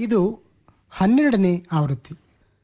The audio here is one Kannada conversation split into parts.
ಇದು ಹನ್ನೆರಡನೇ ಆವೃತ್ತಿ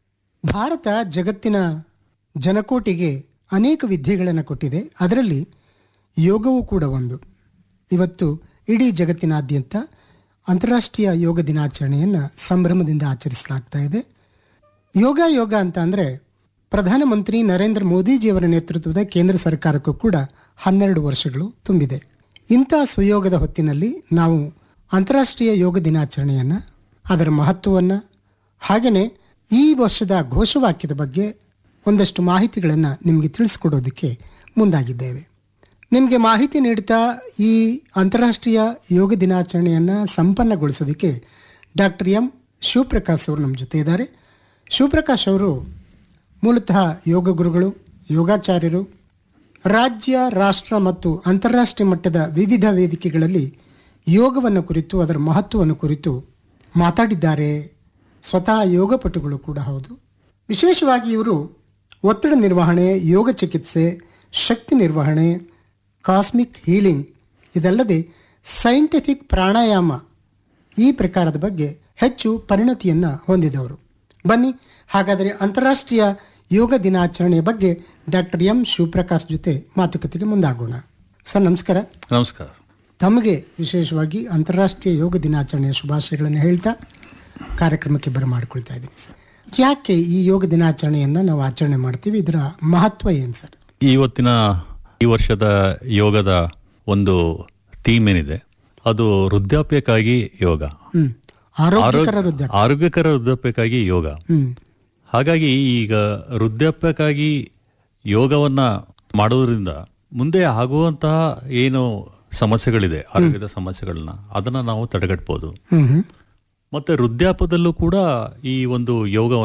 ಭಾರತ ಜಗತ್ತಿನ ಜನಕೋಟಿಗೆ ಅನೇಕ ವಿದ್ಯೆಗಳನ್ನು ಕೊಟ್ಟಿದೆ ಅದರಲ್ಲಿ ಯೋಗವೂ ಕೂಡ ಒಂದು ಇವತ್ತು ಇಡೀ ಜಗತ್ತಿನಾದ್ಯಂತ ಅಂತಾರಾಷ್ಟ್ರೀಯ ಯೋಗ ದಿನಾಚರಣೆಯನ್ನು ಸಂಭ್ರಮದಿಂದ ಆಚರಿಸಲಾಗ್ತಾ ಇದೆ ಯೋಗ ಯೋಗ ಅಂತ ಅಂದರೆ ಪ್ರಧಾನಮಂತ್ರಿ ನರೇಂದ್ರ ಮೋದಿಜಿಯವರ ನೇತೃತ್ವದ ಕೇಂದ್ರ ಸರ್ಕಾರಕ್ಕೂ ಕೂಡ ಹನ್ನೆರಡು ವರ್ಷಗಳು ತುಂಬಿದೆ ಇಂಥ ಸುಯೋಗದ ಹೊತ್ತಿನಲ್ಲಿ ನಾವು ಅಂತಾರಾಷ್ಟ್ರೀಯ ಯೋಗ ದಿನಾಚರಣೆಯನ್ನು ಅದರ ಮಹತ್ವವನ್ನು ಹಾಗೆಯೇ ಈ ವರ್ಷದ ಘೋಷವಾಕ್ಯದ ಬಗ್ಗೆ ಒಂದಷ್ಟು ಮಾಹಿತಿಗಳನ್ನು ನಿಮಗೆ ತಿಳಿಸ್ಕೊಡೋದಕ್ಕೆ ಮುಂದಾಗಿದ್ದೇವೆ ನಿಮಗೆ ಮಾಹಿತಿ ನೀಡ್ತಾ ಈ ಅಂತಾರಾಷ್ಟ್ರೀಯ ಯೋಗ ದಿನಾಚರಣೆಯನ್ನು ಸಂಪನ್ನಗೊಳಿಸೋದಕ್ಕೆ ಡಾಕ್ಟರ್ ಎಂ ಶಿವಪ್ರಕಾಶ್ ಅವರು ನಮ್ಮ ಜೊತೆ ಇದ್ದಾರೆ ಶಿವಪ್ರಕಾಶ್ ಅವರು ಮೂಲತಃ ಯೋಗ ಗುರುಗಳು ಯೋಗಾಚಾರ್ಯರು ರಾಜ್ಯ ರಾಷ್ಟ್ರ ಮತ್ತು ಅಂತಾರಾಷ್ಟ್ರೀಯ ಮಟ್ಟದ ವಿವಿಧ ವೇದಿಕೆಗಳಲ್ಲಿ ಯೋಗವನ್ನು ಕುರಿತು ಅದರ ಮಹತ್ವವನ್ನು ಕುರಿತು ಮಾತಾಡಿದ್ದಾರೆ ಸ್ವತಃ ಯೋಗಪಟುಗಳು ಕೂಡ ಹೌದು ವಿಶೇಷವಾಗಿ ಇವರು ಒತ್ತಡ ನಿರ್ವಹಣೆ ಯೋಗ ಚಿಕಿತ್ಸೆ ಶಕ್ತಿ ನಿರ್ವಹಣೆ ಕಾಸ್ಮಿಕ್ ಹೀಲಿಂಗ್ ಇದಲ್ಲದೆ ಸೈಂಟಿಫಿಕ್ ಪ್ರಾಣಾಯಾಮ ಈ ಪ್ರಕಾರದ ಬಗ್ಗೆ ಹೆಚ್ಚು ಪರಿಣತಿಯನ್ನು ಹೊಂದಿದವರು ಬನ್ನಿ ಹಾಗಾದರೆ ಅಂತಾರಾಷ್ಟ್ರೀಯ ಯೋಗ ದಿನಾಚರಣೆಯ ಬಗ್ಗೆ ಡಾಕ್ಟರ್ ಎಂ ಶಿವಪ್ರಕಾಶ್ ಜೊತೆ ಮಾತುಕತೆಗೆ ಮುಂದಾಗೋಣ ಸರ್ ನಮಸ್ಕಾರ ನಮಸ್ಕಾರ ತಮಗೆ ವಿಶೇಷವಾಗಿ ಅಂತಾರಾಷ್ಟ್ರೀಯ ಯೋಗ ದಿನಾಚರಣೆಯ ಶುಭಾಶಯಗಳನ್ನು ಹೇಳ್ತಾ ಕಾರ್ಯಕ್ರಮಕ್ಕೆ ಬರಮಾಡ್ಕೊಳ್ತಾ ಇದ್ದೀನಿ ಸರ್ ಯಾಕೆ ಈ ಯೋಗ ದಿನಾಚರಣೆಯನ್ನು ನಾವು ಆಚರಣೆ ಮಾಡ್ತೀವಿ ಇದರ ಮಹತ್ವ ಏನು ಸರ್ ಇವತ್ತಿನ ಈ ವರ್ಷದ ಯೋಗದ ಒಂದು ಥೀಮ್ ಏನಿದೆ ಅದು ವೃದ್ಧಾಪ್ಯಕ್ಕಾಗಿ ಯೋಗ ಹ್ಮ್ ಆರೋಗ್ಯಕರ ವೃದ್ಧ ಆರೋಗ್ಯಕರ ವೃದ್ಧಾಪ್ಯಕ್ಕಾಗಿ ಯೋಗ ಹ್ಮ್ ಹಾಗಾಗಿ ಈಗ ವೃದ್ಧಾಪ್ಯಕ್ಕಾಗಿ ಯೋಗವನ್ನ ಮಾಡೋದ್ರಿಂದ ಮುಂದೆ ಆಗುವಂತಹ ಏನು ಸಮಸ್ಯೆಗಳಿದೆ ಆರೋಗ್ಯದ ಸಮಸ್ಯೆಗಳನ್ನ ಅದನ್ನ ನಾವು ತಡೆಗಟ್ಬೋದು ಹ್ಮ್ ಹ್ಮ್ ಮತ್ತೆ ವೃದ್ಧಾಪದಲ್ಲೂ ಕೂಡ ಈ ಒಂದು ಯೋಗವನ್ನು